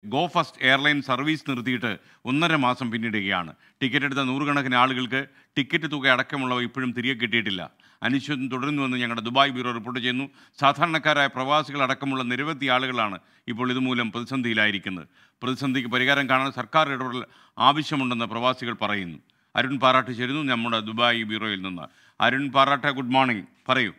go first airline service നിർത്തിയിട്ട് ഒന്നര മാസം പിന്നിടുകയാണ് ടിക്കറ്റ് എടുത്ത നൂറുകണക്കിന് ആളുകൾക്ക് ടിക്കറ്റ് തുക അടക്കമുള്ളവ ഇപ്പോഴും തിരികെ കിട്ടിയിട്ടില്ല അനിശ്ചിതം തുടരുന്നുവെന്ന് ഞങ്ങളുടെ ദുബായ് ബ്യൂറോ റിപ്പോർട്ട് ചെയ്യുന്നു സാധാരണക്കാരായ പ്രവാസികൾ അടക്കമുള്ള നിരവധി ആളുകളാണ് ഇപ്പോൾ ഇതുമൂലം പ്രതിസന്ധിയിലായിരിക്കുന്നത് പ്രതിസന്ധിക്ക് പരിഹാരം കാണാൻ സർക്കാർ ഇടപെടൽ ആവശ്യമുണ്ടെന്ന് പ്രവാസികൾ പറയുന്നു അരുൺ പാറാട്ട് ചേരുന്നു നമ്മുടെ ദുബായ് ബ്യൂറോയിൽ നിന്ന് അരുൺ പാറാട്ട ഗുഡ് മോർണിംഗ് പറയൂ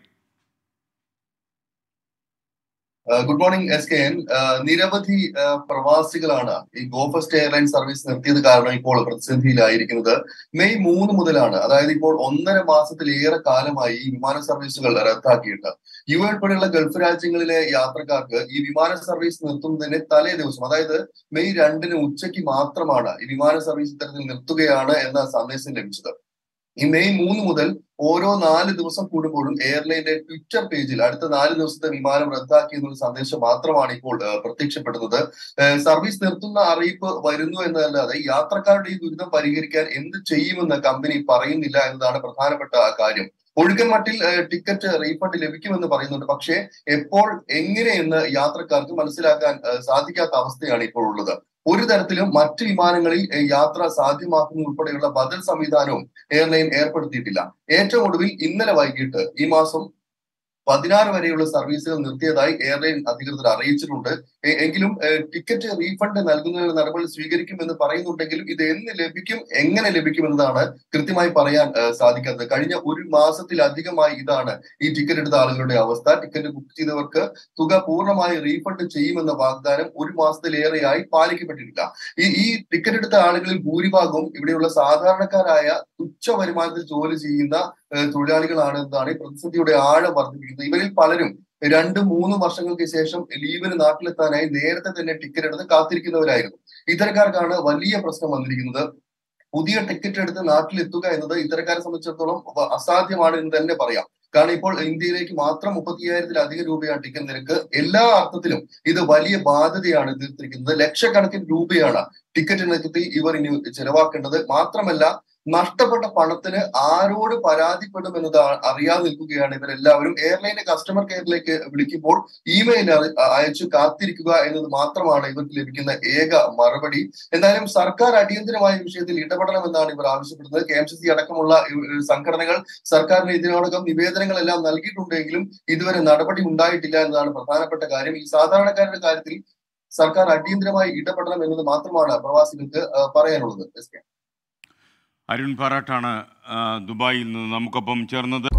good morning S K N നിരവധി ആ, പ്രവാസികളാണ് ഈ ഗോ ഫസ്റ്റ് എയർലൈൻ സർവീസ് നിർത്തിയത് കാരണം ഇപ്പോൾ പ്രതിസന്ധിയിലായിരിക്കുന്നത് മെയ് മൂന്ന് മുതലാണ് അതായത് ഇപ്പോൾ ഒന്നര മാസത്തിലേറെ കാലമായി ഈ വിമാന സർവീസുകൾ റദ്ദാക്കിയിട്ട് യു എ ഉൾപ്പെടെയുള്ള ഗൾഫ് രാജ്യങ്ങളിലെ യാത്രക്കാർക്ക് ഈ വിമാന സർവീസ് നിർത്തുന്നതിന് തലേ ദിവസം അതായത് മെയ് രണ്ടിന് ഉച്ചയ്ക്ക് മാത്രമാണ് ഈ വിമാന സർവീസ് ഇത്തരത്തിൽ നിർത്തുകയാണ് എന്ന സന്ദേശം ലഭിച്ചത് ഈ മെയ് മൂന്ന് മുതൽ ഓരോ നാല് ദിവസം കൂടുമ്പോഴും എയർലൈന്റെ ട്വിറ്റർ പേജിൽ അടുത്ത നാല് ദിവസത്തെ വിമാനം റദ്ദാക്കി എന്നുള്ള സന്ദേശം മാത്രമാണ് ഇപ്പോൾ ഏഹ്, പ്രത്യക്ഷപ്പെടുന്നത് ഏഹ്, സർവീസ് നിർത്തുന്ന അറിയിപ്പ് വരുന്നു എന്നതല്ലാതെ യാത്രക്കാരുടെ ഈ ദുരിതം പരിഹരിക്കാൻ എന്ത് ചെയ്യുമെന്ന് കമ്പനി പറയുന്നില്ല എന്നതാണ് പ്രധാനപ്പെട്ട കാര്യം ഒഴുകൻ മട്ടിൽ ഏഹ്, ടിക്കറ്റ് റീഫണ്ട് ലഭിക്കുമെന്ന് പറയുന്നുണ്ട് പക്ഷേ എപ്പോൾ എങ്ങനെയെന്ന് യാത്രക്കാർക്ക് മനസ്സിലാക്കാൻ ഏഹ്, സാധിക്കാത്ത അവസ്ഥയാണ് ഇപ്പോൾ ഉള്ളത് ഒരു തരത്തിലും മറ്റ് വിമാനങ്ങളിൽ ഏഹ്, യാത്ര സാധ്യമാക്കുന്ന ഉൾപ്പെടെയുള്ള ബദൽ സംവിധാനവും എയർലൈൻ ഏർപ്പെടുത്തിയിട്ടില്ല ഏറ്റവും ഒടുവിൽ ഇന്നലെ വൈകിട്ട് ഈ മാസം പതിനാറ് വരെയുള്ള സർവീസുകൾ നിർത്തിയതായി എയർലൈൻ അധികൃതർ അറിയിച്ചിട്ടുണ്ട് എ- എങ്കിലും ഏഹ്, ടിക്കറ്റ് റീഫണ്ട് നൽകുന്നതിനുള്ള നടപടി സ്വീകരിക്കുമെന്ന് പറയുന്നുണ്ടെങ്കിലും ഇത് എന്ന് ലഭിക്കും എങ്ങനെ ലഭിക്കും എന്നതാണ് കൃത്യമായി പറയാൻ ഏഹ്, സാധിക്കാത്തത് കഴിഞ്ഞ ഒരു മാസത്തിലധികമായി ഇതാണ് ഈ ടിക്കറ്റ് എടുത്ത ആളുകളുടെ അവസ്ഥ ടിക്കറ്റ് ബുക്ക് ചെയ്തവർക്ക് തുക പൂർണ്ണമായി റീഫണ്ട് ചെയ്യുമെന്ന വാഗ്ദാനം ഒരു മാസത്തിലേറെയായി പാലിക്കപ്പെട്ടിട്ടില്ല ഈ ഈ ടിക്കറ്റ് എടുത്ത ആളുകളിൽ ഭൂരിഭാഗവും ഇവിടെയുള്ള സാധാരണക്കാരായ തുച്ഛ വരുമാനത്തിൽ ജോലി ചെയ്യുന്ന ഏഹ് തൊഴിലാളികളാണ് എന്നതാണ് ഈ പ്രതിസന്ധിയുടെ ആഴം വർദ്ധിപ്പിക്കുന്നത് ഇവരിൽ പലരും രണ്ട് മൂന്ന് വർഷങ്ങൾക്ക് ശേഷം ലീവിന് നാട്ടിലെത്താനായി നേരത്തെ തന്നെ ടിക്കറ്റ് എടുത്ത് കാത്തിരിക്കുന്നവരായിരുന്നു ഇത്തരക്കാർക്കാണ് വലിയ പ്രശ്നം വന്നിരിക്കുന്നത് പുതിയ ടിക്കറ്റ് എടുത്ത് നാട്ടിലെത്തുക എന്നത് ഇത്തരക്കാരെ സംബന്ധിച്ചിടത്തോളം വ- അസാധ്യമാണ് എന്ന് തന്നെ പറയാം കാരണം ഇപ്പോൾ ഇന്ത്യയിലേക്ക് മാത്രം മുപ്പത്തിയ്യായിരത്തിലധികം രൂപയാണ് ടിക്കറ്റ് നിരക്ക് എല്ലാ അർത്ഥത്തിലും ഇത് വലിയ ബാധ്യതയാണ് തീർത്തിരിക്കുന്നത് ലക്ഷക്കണക്കിന് രൂപയാണ് ടിക്കറ്റ് നിരക്കത്തിൽ ഇവർ ഇനി ചെലവാക്കേണ്ടത് മാത്രമല്ല നഷ്ടപ്പെട്ട പണത്തിന് ആരോട് പരാതിപ്പെടും എന്നത് ആ- അറിയാതെ നിൽക്കുകയാണ് ഇവരെല്ലാവരും എയർലൈന്റെ കസ്റ്റമർ കെയറിലേക്ക് വിളിക്കുമ്പോൾ ഇമെയിൽ അറി- അയച്ചു കാത്തിരിക്കുക എന്നത് മാത്രമാണ് ഇവർക്ക് ലഭിക്കുന്ന ഏക മറുപടി എന്തായാലും സർക്കാർ അടിയന്തരമായ ഈ വിഷയത്തിൽ ഇടപെടണമെന്നാണ് ഇവർ ആവശ്യപ്പെടുന്നത് കെ എം സി സി അടക്കമുള്ള ഈ- ഈ സംഘടനകൾ സർക്കാരിന് ഇതിനോടകം നിവേദനങ്ങളെല്ലാം നൽകിയിട്ടുണ്ടെങ്കിലും ഇതുവരെ നടപടി ഉണ്ടായിട്ടില്ല എന്നതാണ് പ്രധാനപ്പെട്ട കാര്യം ഈ സാധാരണക്കാരുടെ കാര്യത്തിൽ സർക്കാർ അടിയന്തരമായി ഇടപെടണം എന്നത് മാത്രമാണ് പ്രവാസികൾക്ക് ആ, പറയാനുള്ളത് എസ് കെ അരുൺ പാറാട്ടാണ് ആ, ദുബായിൽ നിന്ന് നമുക്കൊപ്പം ചേർന്നത്